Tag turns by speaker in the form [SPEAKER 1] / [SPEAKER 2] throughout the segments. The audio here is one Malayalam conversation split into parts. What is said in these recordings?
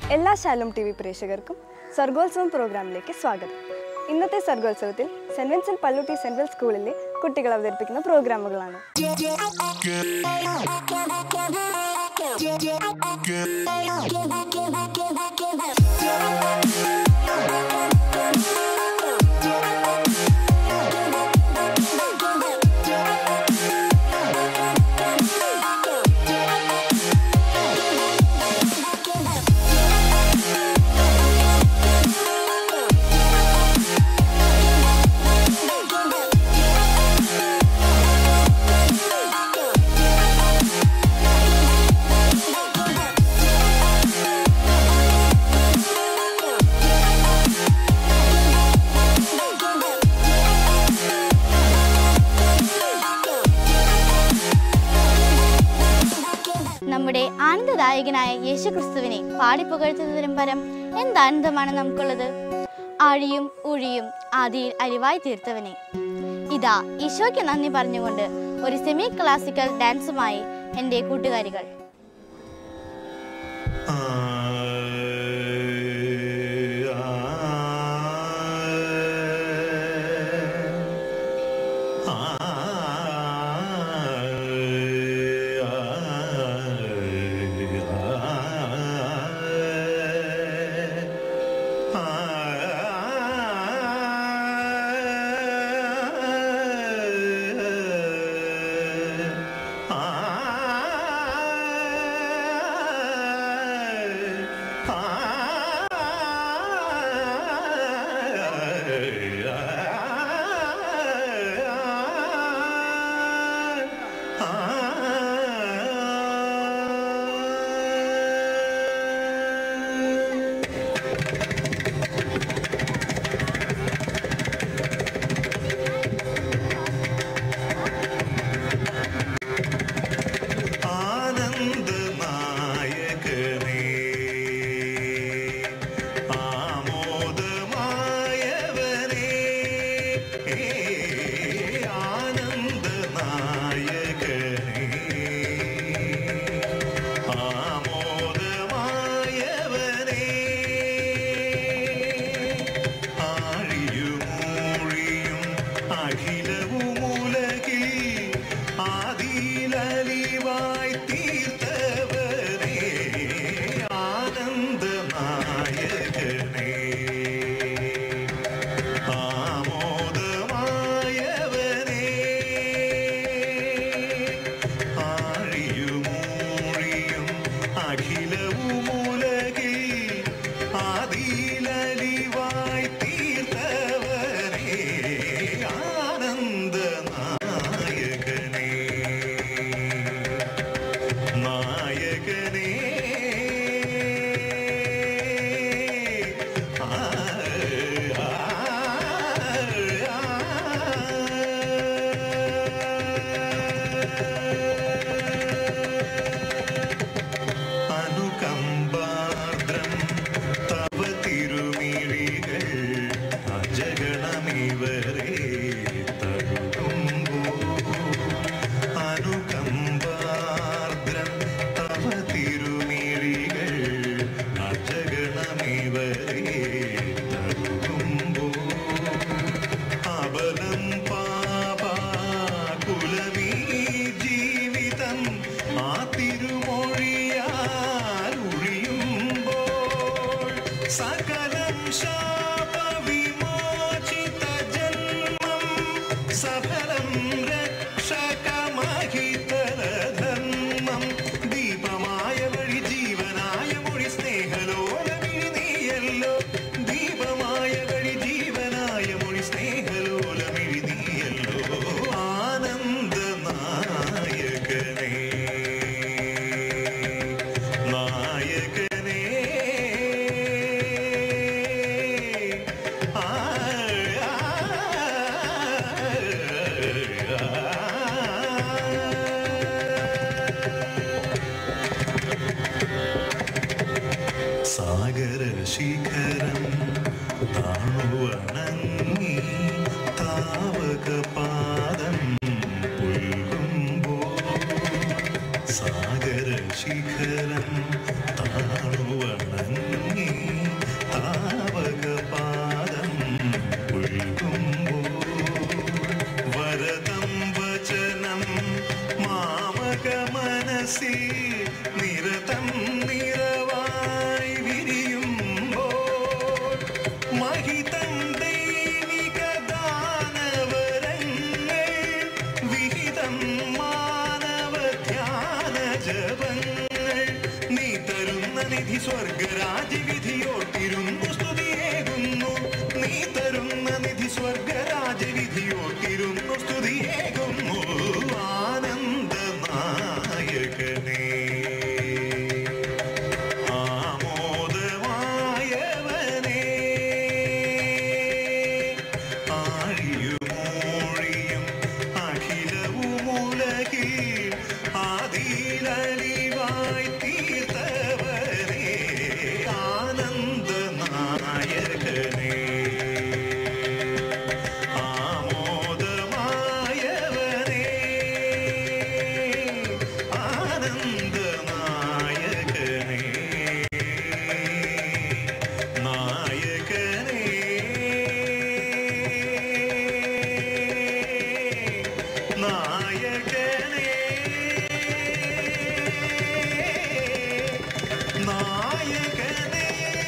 [SPEAKER 1] എല്ലാ ശാലോം ടി വി പ്രേക്ഷകർക്കും സർഗോത്സവം പ്രോഗ്രാമിലേക്ക് സ്വാഗതം ഇന്നത്തെ സർഗോത്സവത്തിൽ സെൻറ് വിൻസെന്റ് പള്ളുട്ടി സെൻട്രൽ സ്കൂളിലെ കുട്ടികൾ അവതരിപ്പിക്കുന്ന പ്രോഗ്രാമുകളാണ്
[SPEAKER 2] നമ്മുടെ ആനന്ദദായകനായ യേശുക്രിസ്തുവിനെ പാടിപ്പുകഴ്ത്തുന്നതിനും പരം എന്താനന്ദമാണ് നമുക്കുള്ളത് ആഴിയും ഉഴിയും ആദിയിൽ അരിവായി തീർത്തവനെ ഇതാ ഈശോയ്ക്ക് നന്ദി പറഞ്ഞുകൊണ്ട് ഒരു സെമി ക്ലാസിക്കൽ ഡാൻസുമായി എൻ്റെ കൂട്ടുകാരികൾ
[SPEAKER 3] ആനന്ദനായകനേ ആമോദമായവനേ ആനന്ദനായകനേ ആമോദമായവനേ ആഴിയുമൂഴിയും അഖിലവുമുലകിൽ ആദിലലിവായി തീർത്തവനേ ആനന്ദനായകനേ ആമോദമായവനേ ആഴിയുമൂഴിയും അഖിലവുമുലകിൽ ആദിലലിവായി തീർത്തവനേ ആനന്ദനായകനേ നായകനേ ആ, ആ, അനുകമ്പാർദ്രം തവ തിരുമിഴികൾ അജഗണമിവരെ തഴുകുമ്പോൾ അനുകമ്പാർദ്രം തവ തിരുമിഴികൾ അജഗണമിവരെ തഴുകുമ്പോൾ അബലം പാപാകുലമീ ജീവിതം ആ തിരുമൊഴിയാൽ ഒഴിയുമ്പോൾ സകലം ശാപവിമോചിത ജന്മം സഫലം രക്ഷകമഹിതധർമ്മം ദീപമായ വഴി ജീവനായ മൊഴി സ്നേഹലോലമിഴി നീയല്ലോ ദീപമായ വഴി ജീവനായ മൊഴി സ്നേഹലോലമിഴി നീയല്ലോ ആനന്ദനായകനേ നായകനേ ആ സാഗര ശിഖരം താണുവണങ്ങി താവക പാദം പുൽകുമ്പോൾ സാഗര ശിഖരം താണുവണങ്ങി മനസ്സിൽ നിരതം നിറവായി വിരിയുമ്പോൾ മഹിതം ദൈവിക ദാനവരങ്ങൾ വിഹിതം മാനവ ധ്യാന ജപങ്ങൾ നീ തരുന്ന നിധി സ്വർഗരാജി വിധിയോട്ടിരുന്നു സ്തുതിയേകുന്നു നീ തരുന്ന നിധി സ്വർഗരാജി വിധിയോട്ടിരുന്നു സ്തുതിയേകുന്നു ആനന്ദ നായകനേ ആമോദമായവനേ ആഴിയുമൂഴിയും അഖിലവുമുലകിൽ ആദിലലിവായി തീർത്തവനേ ആനന്ദ നായകനേ ആമോദമായവനേ ആനന്ദ നായകനേ നായകനേ നായകനേ നായകനേ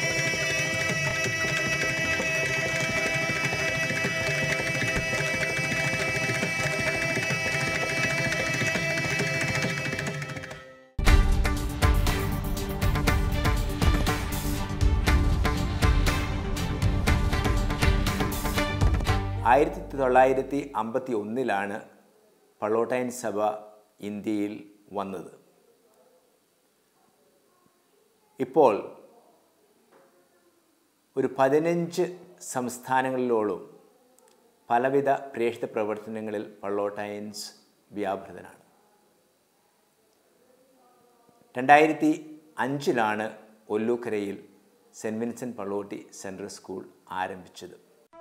[SPEAKER 4] ആയിരത്തി തൊള്ളായിരത്തി അമ്പത്തി ഒന്നിലാണ് പളോട്ടൈൻ സഭ ഇന്ത്യയിൽ വന്നത് ഇപ്പോൾ ഒരു പതിനഞ്ച് സംസ്ഥാനങ്ങളിലോളം പലവിധ പ്രേക്ഷിത പ്രവർത്തനങ്ങളിൽ പള്ളോട്ടൈൻസ് വ്യാപൃതനാണ് രണ്ടായിരത്തി അഞ്ചിലാണ് ഒല്ലൂക്കരയിൽ saint Vincent Pallotti central school ആരംഭിച്ചത്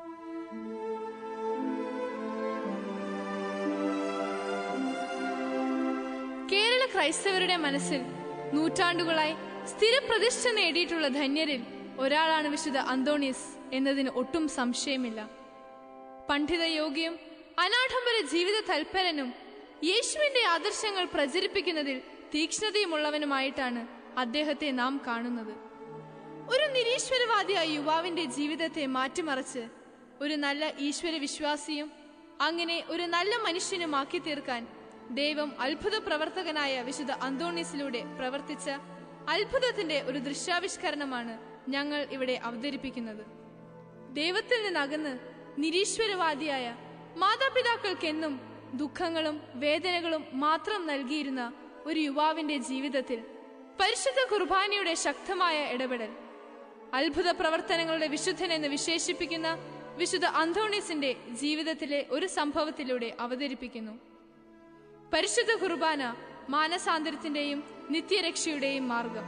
[SPEAKER 5] കേരള ക്രൈസ്തവരുടെ മനസ്സിൽ നൂറ്റാണ്ടുകളായി സ്ഥിരപ്രതിഷ്ഠ നേടിയിട്ടുള്ള ധന്യരിൽ ഒരാളാണ് വിശുദ്ധ അന്തോണീസ് എന്നതിന് ഒട്ടും സംശയമില്ല പണ്ഡിത യോഗ്യം അനാഡംബര ജീവിത തൽപരനും യേശുവിന്റെ ആദർശങ്ങൾ പ്രചരിപ്പിക്കുന്നതിൽ തീക്ഷ്ണതയുമുള്ളവനുമായിട്ടാണ് അദ്ദേഹത്തെ നാം കാണുന്നത് ഒരു നിരീശ്വരവാദിയായ യുവാവിന്റെ ജീവിതത്തെ മാറ്റിമറിച്ച് ഒരു നല്ല ഈശ്വര വിശ്വാസിയും അങ്ങനെ ഒരു നല്ല മനുഷ്യനുമാക്കി തീർക്കാൻ ദൈവം അത്ഭുത പ്രവർത്തകനായ വിശുദ്ധ അന്തോണീസിലൂടെ പ്രവർത്തിച്ച അത്ഭുതത്തിന്റെ ഒരു ദൃശ്യാവിഷ്കരണമാണ് ഞങ്ങൾ ഇവിടെ അവതരിപ്പിക്കുന്നത് ദൈവത്തിൽ നിന്നകന്ന് നിരീശ്വരവാദിയായ മാതാപിതാക്കൾക്കെന്നും ദുഃഖങ്ങളും വേദനകളും മാത്രം നൽകിയിരുന്ന ഒരു യുവാവിന്റെ ജീവിതത്തിൽ പരിശുദ്ധ കുർബാനയുടെ ശക്തമായ ഇടപെടൽ അത്ഭുത പ്രവർത്തനങ്ങളുടെ വിശുദ്ധൻ എന്ന് വിശേഷിപ്പിക്കുന്ന വിശുദ്ധ അന്തോണീസിന്റെ ജീവിതത്തിലെ ഒരു സംഭവത്തിലൂടെ അവതരിപ്പിക്കുന്നു പരിശുദ്ധ കുർബാന മാനസാന്തരത്തിന്റെയും നിത്യരക്ഷയുടെയും മാർഗം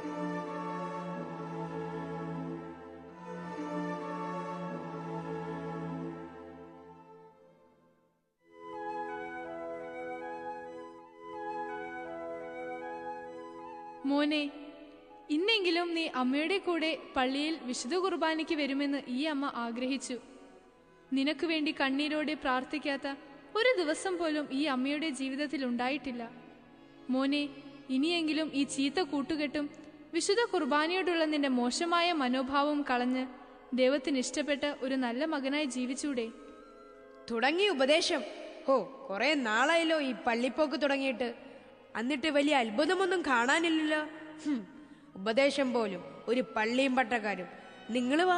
[SPEAKER 5] മോനെ ഇന്നെങ്കിലും നീ അമ്മയുടെ കൂടെ പള്ളിയിൽ വിശുദ്ധ കുർബാനയ്ക്ക് വരുമെന്ന് ഈ അമ്മ ആഗ്രഹിച്ചു നിനക്ക് വേണ്ടി കണ്ണീരോടെ പ്രാർത്ഥിക്കാത്ത ഒരു ദിവസം പോലും ഈ അമ്മയുടെ ജീവിതത്തിൽ ഉണ്ടായിട്ടില്ല മോനെ ഇനിയെങ്കിലും ഈ ചീത്ത കൂട്ടുകെട്ടും വിശുദ്ധ കുർബാനയോടുള്ള നിന്റെ മോശമായ മനോഭാവം കളഞ്ഞ് ദൈവത്തിന് ഇഷ്ടപ്പെട്ട ഒരു നല്ല മകനായി ജീവിച്ചൂടെ
[SPEAKER 6] തുടങ്ങി ഉപദേശം ഹോ കുറെ നാളായല്ലോ ഈ പള്ളിപ്പോക്ക് തുടങ്ങിയിട്ട് എന്നിട്ട് വലിയ അത്ഭുതമൊന്നും കാണാനില്ലല്ലോ ഹും, ഉപദേശം പോലും ഒരു പള്ളിയും പട്ടക്കാരും നിങ്ങൾ വാ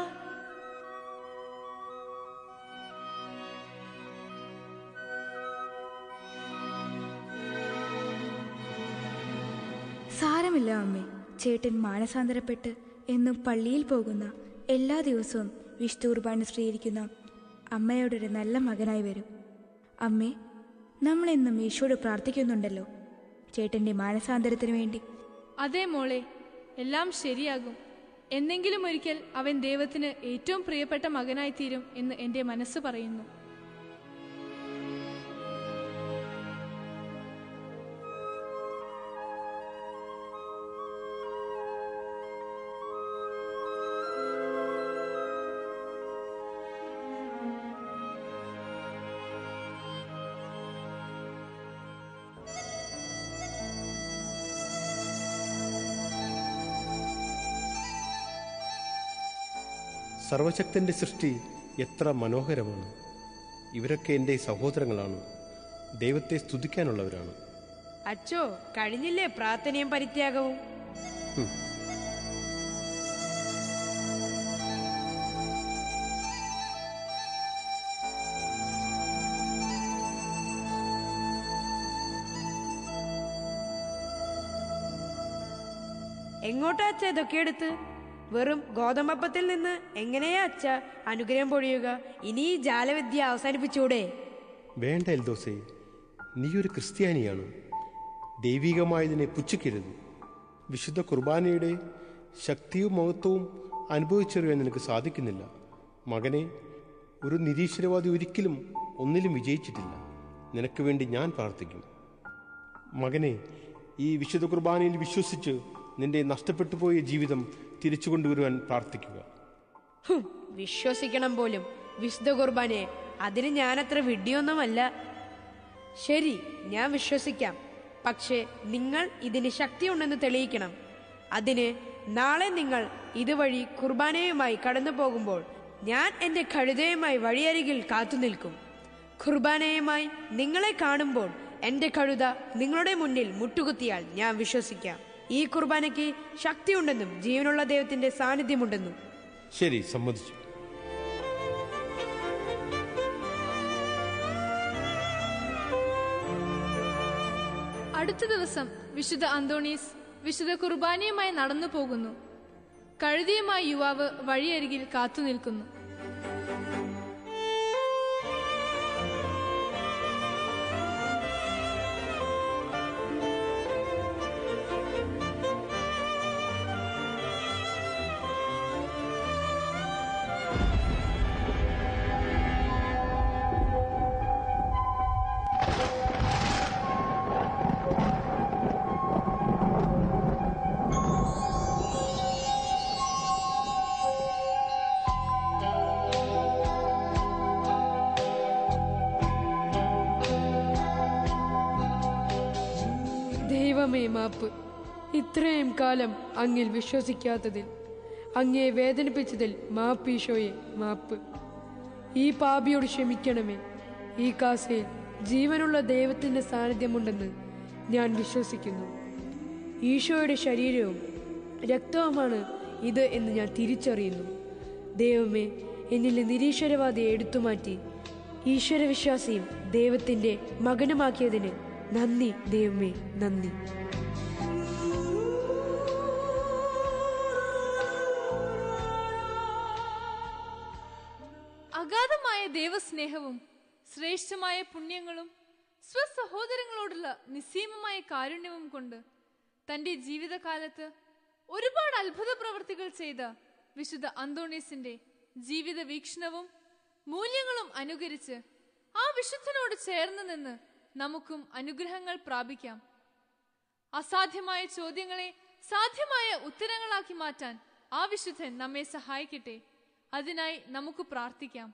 [SPEAKER 7] സാരമില്ല അമ്മേ ചേട്ടൻ മാനസാന്തരപ്പെട്ട് എന്നും പള്ളിയിൽ പോകുന്ന എല്ലാ ദിവസവും വിശുദ്ധ കുർബാന സ്വീകരിക്കുന്ന അമ്മയോടൊരു നല്ല മകനായി വരും അമ്മേ നമ്മളെന്നും യേശുവോട് പ്രാർത്ഥിക്കുന്നുണ്ടല്ലോ ചേട്ടൻ്റെ മാനസാന്തരത്തിന് വേണ്ടി
[SPEAKER 5] അതേ മോളെ എല്ലാം ശരിയാകും എന്നെങ്കിലും ഒരിക്കൽ അവൻ ദൈവത്തിന് ഏറ്റവും പ്രിയപ്പെട്ട മകനായി തീരും എന്ന് എൻ്റെ മനസ്സ് പറയുന്നു
[SPEAKER 8] സർവശക്തൻ്റെ സൃഷ്ടി എത്ര മനോഹരമാണ് ഇവരൊക്കെ എൻ്റെ സഹോദരങ്ങളാണ് ദൈവത്തെ സ്തുതിക്കാനുള്ളവരാണ്
[SPEAKER 6] അച്ചോ കഴിഞ്ഞില്ലേ പ്രാർത്ഥനയും പരിത്യാഗവും എങ്ങോട്ടാ അച്ഛ ഇതൊക്കെ എടുത്ത് വെറും ഗോതമ്പപ്പത്തിൽ നിന്ന് എങ്ങനെയാ അച്ഛ അനുഗ്രഹം പൊഴിയുക ഇനി ഈ ജാലവിദ്യ അവസാനിപ്പിച്ചൂടെ
[SPEAKER 8] വേണ്ട എൽദോസേ നീയൊരു ക്രിസ്ത്യാനിയാണ് ദൈവികമായതിനെ പുച്ഛിക്കരുത് വിശുദ്ധ കുർബാനയുടെ ശക്തിയും മഹത്വവും അനുഭവിച്ചറിയാൻ നിനക്ക് സാധിക്കുന്നില്ല മകനെ ഒരു നിരീശ്വരവാദി ഒരിക്കലും ഒന്നിലും വിജയിച്ചിട്ടില്ല നിനക്ക് വേണ്ടി ഞാൻ പ്രാർത്ഥിക്കും മകനെ ഈ വിശുദ്ധ കുർബാനയിൽ വിശ്വസിച്ച് നിന്റെ നഷ്ടപ്പെട്ടു പോയ ജീവിതം തിരിച്ചു കൊണ്ടുവരുവാൻ പ്രാർത്ഥിക്കുക
[SPEAKER 6] ഹും, വിശ്വസിക്കണം പോലും വിശുദ്ധ കുർബാനയെ അതിന് ഞാനത്ര വിഡ്ഢിയൊന്നുമല്ല ശരി ഞാൻ വിശ്വസിക്കാം പക്ഷേ നിങ്ങൾ ഇതിന് ശക്തിയുണ്ടെന്ന് തെളിയിക്കണം അതിന് നാളെ നിങ്ങൾ ഇതുവഴി കുർബാനയുമായി കടന്നു പോകുമ്പോൾ ഞാൻ എന്റെ കഴുതയുമായി വഴിയരികിൽ കാത്തുനിൽക്കും കുർബാനയുമായി നിങ്ങളെ കാണുമ്പോൾ എന്റെ കഴുത നിങ്ങളുടെ മുന്നിൽ മുട്ടുകുത്തിയാൽ ഞാൻ വിശ്വസിക്കാം ഈ കുർബാനയ്ക്ക് ശക്തിയുണ്ടെന്നും ജീവനുള്ള ദൈവത്തിന്റെ സാന്നിധ്യമുണ്ടെന്നും
[SPEAKER 8] ശരി സമ്മതിച്ചു
[SPEAKER 5] അടുത്ത ദിവസം വിശുദ്ധ അന്തോണീസ് വിശുദ്ധ കുർബാനയുമായി നടന്നു പോകുന്നു കഴുതിയുമായി യുവാവ് വഴിയരികിൽ കാത്തുനിൽക്കുന്നു
[SPEAKER 6] ദൈവമേ മാപ്പ് ഇത്രയും കാലം അങ്ങിൽ വിശ്വസിക്കാത്തതിൽ അങ്ങേ വേദനിപ്പിച്ചതിൽ മാപ്പീശോയെ മാപ്പ് ഈ പാപിയോട് ക്ഷമിക്കണമേ ഈ കാസയിൽ ജീവനുള്ള ദൈവത്തിന്റെ സാന്നിധ്യമുണ്ടെന്ന് ഞാൻ വിശ്വസിക്കുന്നു ഈശോയുടെ ശരീരവും രക്തവുമാണ് ഇത് എന്ന് ഞാൻ തിരിച്ചറിയുന്നു ദൈവമേ എന്നിലെ നിരീശ്വരവാദിയെ എടുത്തുമാറ്റി ഈശ്വരവിശ്വാസിയും ദൈവത്തിന്റെ മകനുമാക്കിയതിന് നന്ദി ദൈവമേ നന്ദി
[SPEAKER 5] അഗാധമായ ദൈവസ്നേഹവും ശ്രേഷ്ഠമായ പുണ്യങ്ങളും സ്വസഹോദരങ്ങളോടുള്ള നിസ്സീമമായ കാരുണ്യവും കൊണ്ട് തന്റെ ജീവിതകാലത്ത് ഒരുപാട് അത്ഭുത പ്രവൃത്തികൾ ചെയ്ത വിശുദ്ധ അന്തോണീസിന്റെ ജീവിത വീക്ഷണവും മൂല്യങ്ങളും അനുകരിച്ച് ആ വിശുദ്ധനോട് ചേർന്ന് നിന്ന് നമുക്കും അനുഗ്രഹങ്ങൾ പ്രാപിക്കാം അസാധ്യമായ ചോദ്യങ്ങളെ സാധ്യമായ ഉത്തരങ്ങളാക്കി മാറ്റാൻ ആ വിശുദ്ധൻ നമ്മെ സഹായിക്കട്ടെ അതിനായി നമുക്ക് പ്രാർത്ഥിക്കാം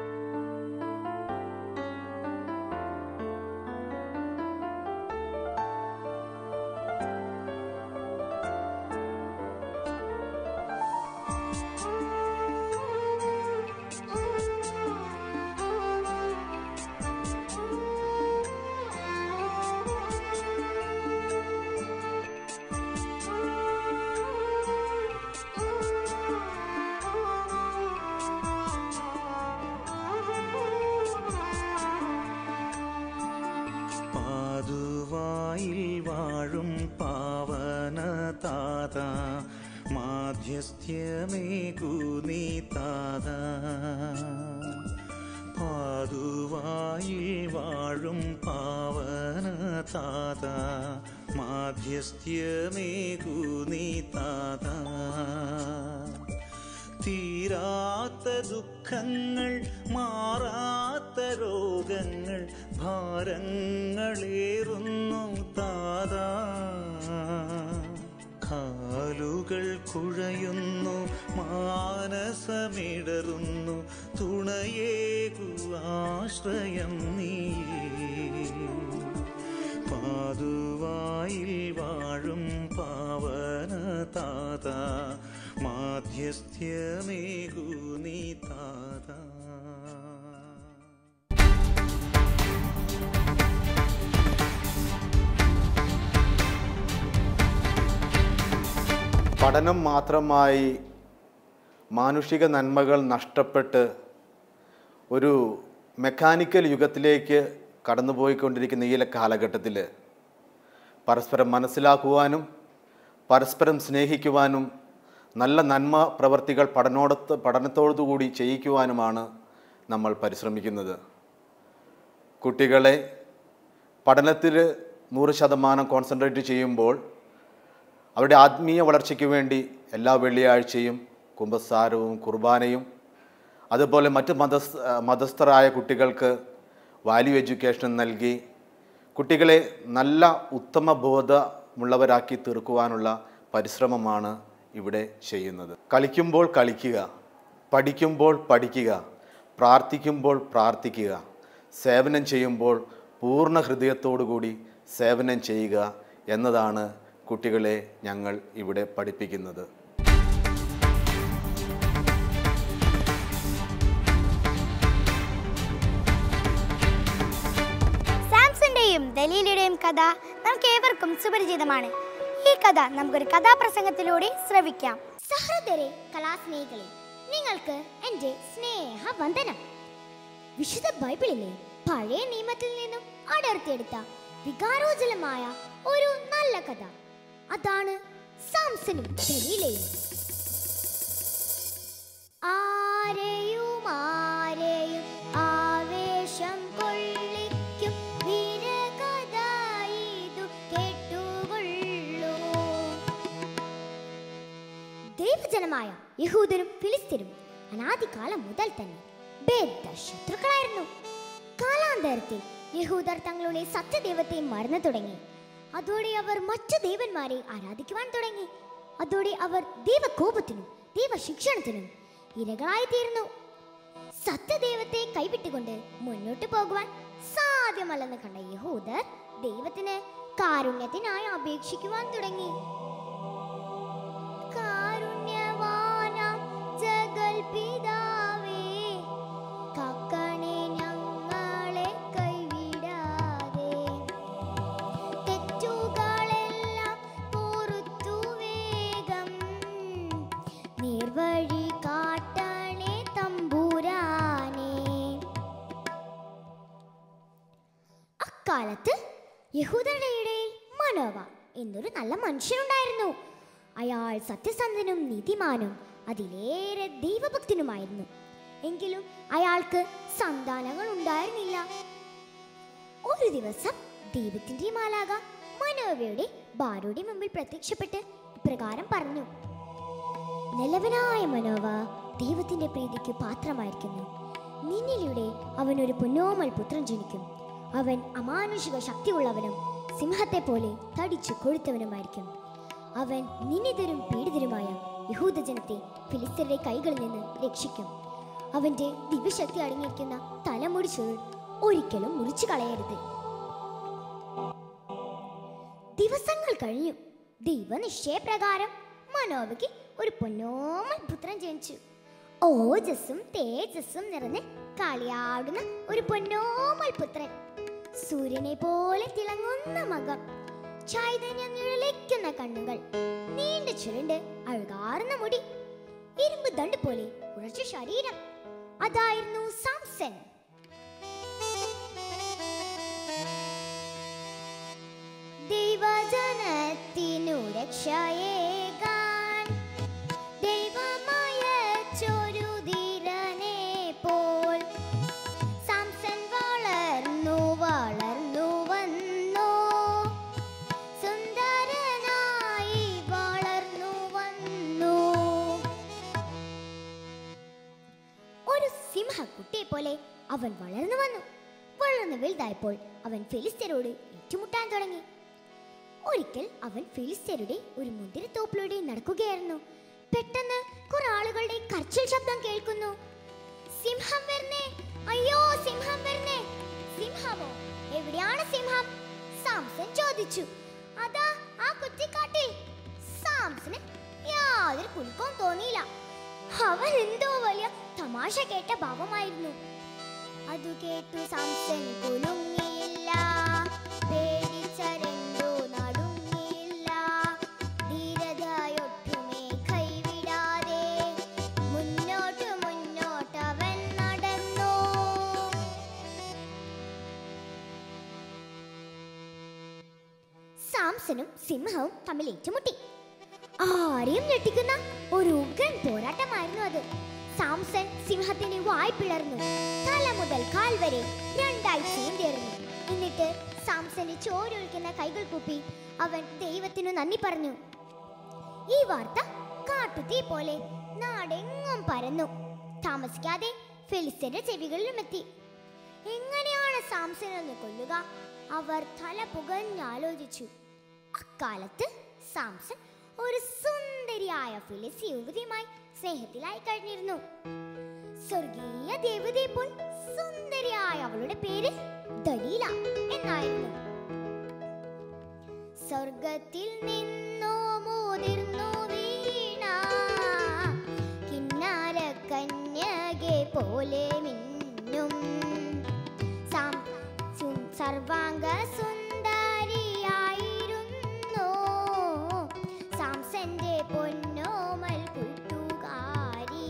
[SPEAKER 3] പാതുവായിൽ വാഴും പാവന താത മാധ്യസ്ഥ്യമേകൂ നീ താത പാതുവായിൽ വാഴും പാവന താത മാധ്യസ്ഥ്യമേകൂ നീ താത തീരാത്ത ദുഃഖങ്ങൾ മാറാത്ത രോഗങ്ങൾ ഭാരങ്ങളേറുന്നു താതാ കാലുകൾ കുഴയുന്നു മാനസമിടറുന്നു തുണയേകു ആശ്രയം നീ പാതുവായിൽ വാഴും പാവന താത മാധ്യസ്ഥ്യമേകൂ നീ താത
[SPEAKER 9] പഠനം മാത്രമായി മാനുഷിക നന്മകൾ നഷ്ടപ്പെട്ട് ഒരു മെക്കാനിക്കൽ യുഗത്തിലേക്ക് കടന്നുപോയിക്കൊണ്ടിരിക്കുന്ന ഈ കാലഘട്ടത്തിൽ പരസ്പരം മനസ്സിലാക്കുവാനും പരസ്പരം സ്നേഹിക്കുവാനും നല്ല നന്മ പ്രവർത്തികൾ പഠനോടത്ത് പഠനത്തോടുകൂടി ചെയ്യിക്കുവാനുമാണ് നമ്മൾ പരിശ്രമിക്കുന്നത് കുട്ടികളെ പഠനത്തിൽ നൂറ് ശതമാനം കോൺസെൻട്രേറ്റ് ചെയ്യുമ്പോൾ അവരുടെ ആത്മീയ വളർച്ചയ്ക്ക് വേണ്ടി എല്ലാ വെള്ളിയാഴ്ചയും കുംഭസാരവും കുർബാനയും അതുപോലെ മറ്റ് മതസ് മതസ്ഥരായ കുട്ടികൾക്ക് വാല്യൂ എഡ്യൂക്കേഷൻ നൽകി കുട്ടികളെ നല്ല ഉത്തമ ബോധമുള്ളവരാക്കി തീർക്കുവാനുള്ള പരിശ്രമമാണ് ഇവിടെ ചെയ്യുന്നത് കളിക്കുമ്പോൾ കളിക്കുക പഠിക്കുമ്പോൾ പഠിക്കുക പ്രാർത്ഥിക്കുമ്പോൾ പ്രാർത്ഥിക്കുക സേവനം ചെയ്യുമ്പോൾ പൂർണ്ണ ഹൃദയത്തോടുകൂടി സേവനം ചെയ്യുക എന്നതാണ് കുട്ടികളെ ഞങ്ങൾ ഇവിടെ പഠിപ്പിക്കുന്നത്
[SPEAKER 10] സാംസന്റെയും ദലീലയുടെയും കഥ നമുക്ക് ഏവർക്കും സുപരിചിതമാണ് ഈ കഥ നമുക്കൊരു കഥാപ്രസംഗത്തിലൂടെ ശ്രവിക്കാം സഹൃദരെ കലാസ്നേഹികളെ നിങ്ങൾക്ക് എൻ്റെ സ്നേഹവന്ദനം വിശുദ്ധ ബൈബിളിലെ പഴയ നിയമത്തിൽ നിന്നും അടർത്തിയെടുത്ത വികാരോജ്വലമായ ഒരു നല്ല കഥ അതാണ് സാംസനും ദലീലയും ആരെയും ആരെയും ആവേശം കൊള്ളിക്കും വീരകഥ ഇതു കേട്ടുകൊള്ളൂ ദൈവജനമായ യഹൂദരും ഫിലിസ്തീനും അനാദികാലം മുതൽ തന്നെ ബദ്ധ ശത്രുക്കളായിരുന്നു കാലാന്തരത്തിൽ യഹൂദർ തങ്ങളുടെ സത്യദൈവത്തെ മറന്നു തുടങ്ങി അതോടെ അവർ മറ്റു ദേവന്മാരെ ആരാധിക്കുവാൻ തുടങ്ങി അതോടെ അവർ ദൈവകോപത്തിനും ദൈവശിക്ഷണത്തിനും ഇരകളായി തീർന്നു സത്യദൈവത്തെ കൈവിട്ടുകൊണ്ട് മുന്നോട്ട് പോകുവാൻ സാധ്യമല്ലെന്ന് കണ്ട യഹൂദർ ദൈവത്തിന് കാരുണ്യത്തിനായി അപേക്ഷിക്കുവാൻ തുടങ്ങി കാരുണ്യവാനാം ജഗൽപിതാവേ, കാക്കണേ ഞങ്ങളെ കൈവിടാതെ. തെറ്റുകളെല്ലാം പൊറുത്തു വേഗം നേർവഴി കാട്ടണേ തമ്പുരാനേ അക്കാലത്ത് യഹൂദരുടെ ഇടയിൽ മനോവ എന്നൊരു നല്ല മനുഷ്യനുണ്ടായിരുന്നു അയാൾ സത്യസന്ധനും നീതിമാനും അതിലേറെ ദൈവഭക്തനുമായിരുന്നു എങ്കിലും അയാൾക്ക് സന്താനങ്ങൾ ഉണ്ടായിരുന്നില്ല ഒരു ദിവസം ദൈവത്തിന്റെ മാലാക മനോവയുടെ ഭാര്യയുടെ മുമ്പിൽ പ്രത്യക്ഷപ്പെട്ട് ഇപ്രകാരം പറഞ്ഞു നിലവനായ മനോവ ദൈവത്തിന്റെ പ്രീതിക്ക് പാത്രമായിരിക്കുന്നു നിന്നിലൂടെ അവനൊരു പൊന്നോമൽ പുത്രൻ ജനിക്കും അവൻ അമാനുഷിക ശക്തിയുള്ളവനും സിംഹത്തെ പോലെ തടിച്ചു കൊഴുത്തവനുമായിരിക്കും അവൻ നിന്നിതരും പീഡിതരുമായ യഹൂദജനത്തെ ഫിലിസ്തരുടെ കൈകളിൽ നിന്ന് രക്ഷിക്കും അവന്റെ ദിവ്യശക്തി അടങ്ങിയിരിക്കുന്ന തലമുടി ചുരുൾ ഒരിക്കലും മുറിച്ചു കളയരുത് ദിവസങ്ങൾ കഴിഞ്ഞു ദൈവനിശ്ചയപ്രകാരം മനോവയ്ക്ക് ഒരു പൊന്നോമൽ പുത്രൻ ജനിച്ചു ഓജസ്സും തേജസ്സും നിറഞ്ഞ് കളിയാടുന്ന ഒരു പൊന്നോമൽ പുത്രൻ സൂര്യനെ പോലെ തിളങ്ങുന്ന മകം ചൈതന്യം നിഴലിക്കുന്ന കണ്ണുകൾ നീണ്ട ചുരുണ്ട് അഴുകാറുന്ന മുടി ഇരുമ്പ് ദണ്ട് പോലെ ഉറച്ച ശരീരം അതായിരുന്നു സാംസൺ ദൈവജനത്തിനു രക്ഷയേകാൻ ദൈവമായ ചൊരുതിരനെ പോൽ സാംസൺ വളർന്നു വളർന്നു വന്നു സുന്ദരനായി വളർന്നു വന്നു ഒരു സിംഹക്കുട്ടിയെ പോലെ അവൻ വളർന്നു വന്നു വളർന്നു വലുതായപ്പോൾ അവൻ ഫിലിസ്തീനോട് ഏറ്റുമുട്ടാൻ തുടങ്ങി ഒരിക്കൽ അവൻ ഫിലിസ്തീനയുടെ ഒരു മുന്തിരിത്തോപ്പിലൂടെ നടക്കുകയായിരുന്നു പെട്ടെന്ന് കുറെ ആളുകളുടെ കരച്ചിൽ ശബ്ദം കേൾക്കുന്നു സിംഹം വരുന്നേ അയ്യോ സിംഹം വരുന്നേ സിംഹമോ എവിടെയാണ് സിംഹം സാംസൺ ചോദിച്ചു അതാ ആ കുറ്റിക്കാട്ടിൽ സാംസന് യാതൊരു കുലുക്കവും തോന്നിയില്ല അവൻ എന്തോ വലിയ തമാശ കേട്ട ഭാവമായിരുന്നു അതു കേട്ടു സംസൻ കുലുങ്ങിയില്ല പേടിച്ചരണ്ടു നടുങ്ങിയില്ല ധീരതയൊട്ടുമേ കൈവിടാതെ മുന്നോട്ട് മുന്നോട്ടവൻ നടന്നു സാംസനും സിംഹവും തമ്മിൽ ഏറ്റുമുട്ടി ആരെയും ഞെട്ടിക്കുന്ന ഒരു ഉഗ്രൻ പോരാട്ടമായിരുന്നു അത് സാംസൺ സിംഹത്തിന്റെ വായ് പിളർന്നു തല മുതൽ കാൽ വരെ രണ്ടായി ചീന്തിയെറിഞ്ഞു എന്നിട്ട് സാംസന്റെ ചോരൊഴിക്കുന്ന കൈകൾ കൂപ്പി അവൻ ദൈവത്തിനു നന്ദി പറഞ്ഞു ഈ വാർത്ത കാട്ടുതീ പോലെ നാടെങ്ങും പരന്നു താമസിക്കാതെ ഫെലിസ്തരുടെ ചെവികളിലും എത്തി എങ്ങനെയാണ് സാംസനെന്ന് കൊല്ലുക അവർ തല പുകഞ്ഞാലോചിച്ചു അക്കാലത്ത് സാംസൺ ഒരു സുന്ദരിയായ ഫിലിസ് യുവതിയുമായി സ്നേഹത്തിലായി കഴിഞ്ഞിരുന്നു സ്വർഗീയ ദേവതയെ പോൽ സുന്ദരിയായ അവളുടെ പേര് ദലീല എന്നായിരുന്നു സ്വർഗത്തിൽ നിന്നോ മുതിർന്നു വീണ കിന്നാര കന്യകെ പോലെ മിന്നും സാം- സു- സർവാംഗ സുന്ദരിയായിരുന്നു സാംസന്റെ പൊന്നോമൽ കൂട്ടുകാരി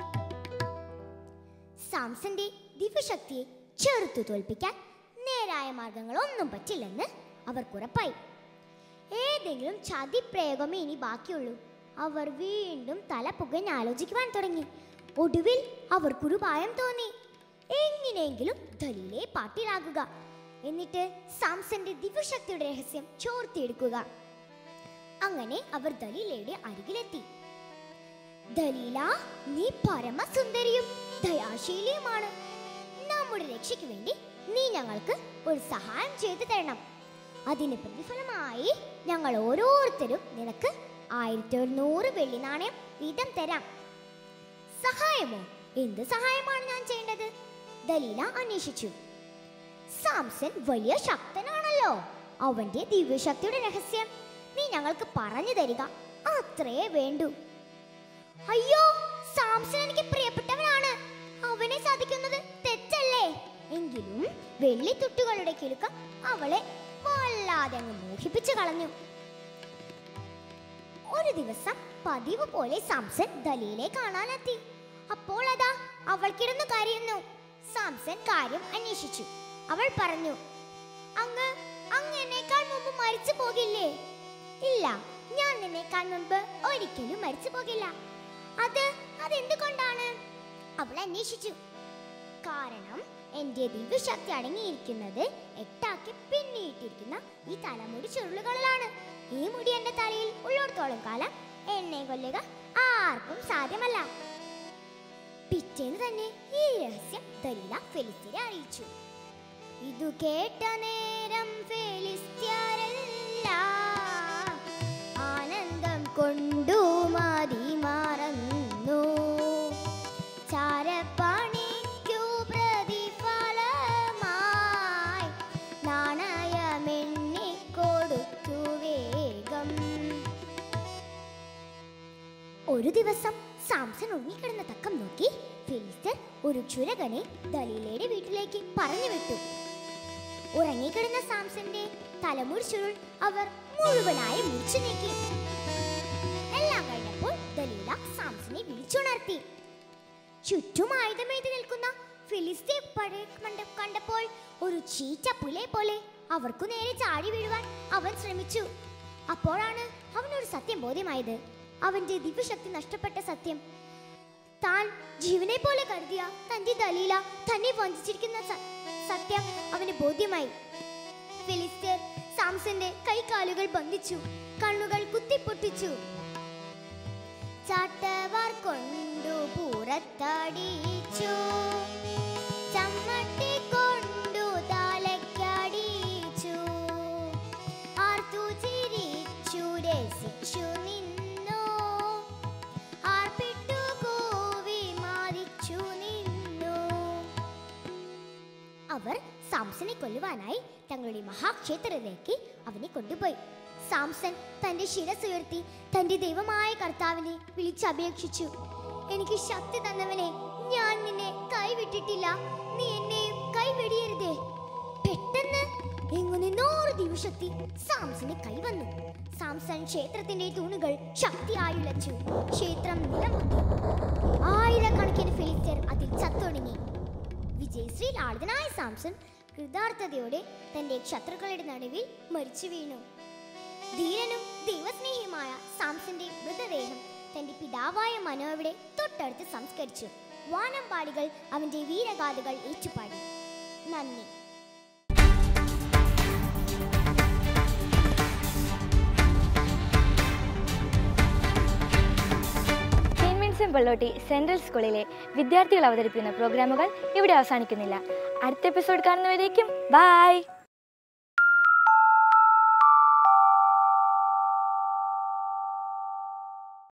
[SPEAKER 10] സാംസന്റെ ദിവ്യശക്തിയെ ചെറുത്തു തോൽപ്പിക്കാൻ നേരായ മാർഗങ്ങളൊന്നും പറ്റില്ലെന്ന് അവർക്കുറപ്പായി ഏതെങ്കിലും ചതിപ്രയോഗമേ ഇനി ബാക്കിയുള്ളൂ അവർ വീണ്ടും തല പുകഞ്ഞ് ആലോചിക്കുവാൻ തുടങ്ങി ഒടുവിൽ അവർക്കൊരു ഭയം തോന്നി എങ്ങനെയെങ്കിലും ദലീലെ പാട്ടിലാകുക എന്നിട്ട് സാംസന്റെ ദിവ്യശക്തിയുടെ രഹസ്യം ചോർത്തിയെടുക്കുക അങ്ങനെ അവർ ദലീലയുടെ അരികിലെത്തി ദലീല നീ പരമസുന്ദരിയും ദയാശീലിയുമാണ് നമ്മുടെ രക്ഷയ്ക്ക് വേണ്ടി നീ ഞങ്ങൾക്ക് ഒരു സഹായം ചെയ്തു തരണം അതിന് പ്രതിഫലമായി ഞങ്ങൾ ഓരോരുത്തരും നിനക്ക് ആയിരത്തി ഒരുന്നൂറ് വെള്ളി നാണയം വീതം തരാം സഹായമോ എന്ത് സഹായമാണ് ഞാൻ ചെയ്യേണ്ടത് ദലീല അന്വേഷിച്ചു സാംസൺ വലിയ ശക്തനാണല്ലോ അവന്റെ ദിവ്യശക്തിയുടെ രഹസ്യം നീ ഞങ്ങൾക്ക് പറഞ്ഞു തരിക അത്രേ വേണ്ടൂ അയ്യോ സാംസൺ എനിക്ക് പ്രിയപ്പെട്ടവനാണ് അവനെ സാധിക്കുന്നത് തെറ്റല്ലേ എങ്കിലും വെള്ളിത്തുട്ടുകളുടെ കിലുക്കം അവളെ വല്ലാതെ അങ്ങ് മോഹിപ്പിച്ചു കളഞ്ഞു ഒരു ദിവസം പതിവ് പോലെ സാംസൺ ദലീലെ കാണാനെത്തി അപ്പോൾ അതാ അവൾ കിടന്നു കരയുന്നു സാംസൺ കാര്യം അന്വേഷിച്ചു അവൾ പറഞ്ഞു അങ്ങ് അങ്ങ് എന്നേക്കാൾ മുമ്പ് മരിച്ചു പോകില്ലേ ഇല്ല ഞാൻ നിന്നേക്കാൾ മുമ്പ് ഒരിക്കലും മരിച്ചു പോകില്ല അത് അതെന്തുകൊണ്ടാണ് അവൾ അന്വേഷിച്ചു കാരണം എന്റെ ദിവ്യശക്തി അടങ്ങിയിരിക്കുന്നത് എട്ടാക്കി പിന്നിയിട്ടിരിക്കുന്ന ഈ തലമുടി ചുരുളുകളിലാണ് ഈ മുടി എന്റെ തലയിൽ ഉള്ളിടത്തോളം കാലം എന്നെ കൊല്ലുക ആർക്കും സാധ്യമല്ല പിറ്റേന്ന് തന്നെ ഈ രഹസ്യം ദലീല ഫെലിസ്തരെ അറിയിച്ചു ഇതു കേട്ട നേരം ഫെലിസ്ത്യരെല്ലാം ആനന്ദം കൊണ്ടു മതി മറന്നു ചാരപ്പണിക്കു പ്രതിഫലമായി നാണയമെണ്ണി കൊടുത്തു വേഗം ഒരു ദിവസം സാംസൺ ഉറങ്ങിക്കിടന്ന തക്കം നോക്കി ഫിലിസ്തർ ഒരു ചുരകനെ ദലീലയുടെ വീട്ടിലേക്ക് പറഞ്ഞു വിട്ടു ഉറങ്ങിക്കിടന്ന സാംസന്റെ തലമുടി ചുരുൾ അവർ മുഴുവനായി മുറിച്ചു നീക്കി എല്ലാം കഴിഞ്ഞപ്പോൾ ദലീല സാംസനെ വിളിച്ചുണർത്തി ചുറ്റും ആയുധമേന്തി നിൽക്കുന്ന ഫിലിസ്തീൻ പഴയ കണ്ട കണ്ടപ്പോൾ ഒരു ചീറ്റ പുലെ പോലെ അവർക്കു നേരെ ചാടി വീഴുവാൻ അവൻ ശ്രമിച്ചു അപ്പോഴാണ് അവനൊരു സത്യം ബോധ്യമായത് അവന്റെ ദിവ്യശക്തി നഷ്ടപ്പെട്ട സത്യം താൻ ജീവനെ പോലെ കരുതിയ തന്റെ ദലീല തന്നെ വഞ്ചിച്ചിരിക്കുന്ന സ- സത്യം അവന് ബോധ്യമായി ഫിലിസ്തീർ സാംസന്റെ കൈകാലുകൾ ബന്ധിച്ചു കണ്ണുകൾ കുത്തിപ്പൊട്ടിച്ചു ചാട്ടവാർ കൊണ്ടു പുറത്തടിച്ചു ചമ്മട്ടി കൊണ്ടു തലക്കടിച്ചു ആർത്തു ചിരിച്ചു രസിച്ചു നിന്നു ആർപ്പിട്ടു കൂവി മാറിച്ചു നിന്നു അവർ സാംസനെ കൊല്ലുവാനായി തങ്ങളുടെ മഹാക്ഷേത്രത്തിലേക്ക് അവനെ കൊണ്ടുപോയി സാംസൺ തന്റെ ശിരസ് ഉയർത്തി തന്റെ ദൈവമായ കർത്താവിനെ വിളിച്ചപേക്ഷിച്ചു എനിക്ക് ശക്തി തന്നവനെ ഞാൻ നിന്നെ കൈവിട്ടിട്ടില്ല നീ എന്നെയും കൈവെടിയരുതേ പെട്ടെന്ന് എങ്ങു നിന്നോറ് ദിവശക്തി സാംസന് കൈവന്നു സാംസൺ ക്ഷേത്രത്തിന്റെ തൂണുകൾ ശക്തിയായുലച്ചു ക്ഷേത്രം നിലമുട്ടി ആയിരക്കണക്കിന് ഫിലിസ്തീർ അതിൽ ചത്തൊടുങ്ങി വിജയശ്രീ ലാളിതനായ സാംസൺ കൃതാർത്ഥതയോടെ തന്റെ ശത്രുക്കളുടെ നടുവിൽ മരിച്ചു വീണു ധീരനും ദൈവസ്നേഹിയുമായ സാംസന്റെ മൃതദേഹം തന്റെ പിതാവായ മനോവിടെ തൊട്ടടുത്ത് സംസ്കരിച്ചു വാനമ്പാടികൾ അവന്റെ വീരഗാഥകൾ ഏറ്റുപാടി നന്ദി
[SPEAKER 11] സെയിൻറ് വിൻസെന്റ് പള്ളോട്ടി സെൻട്രൽ സ്കൂളിലെ വിദ്യാർത്ഥികൾ അവതരിപ്പിക്കുന്ന പ്രോഗ്രാമുകൾ ഇവിടെ അവസാനിക്കുന്നില്ല അടുത്ത എപ്പിസോഡ് കാണുന്നവരേക്കും ബായ്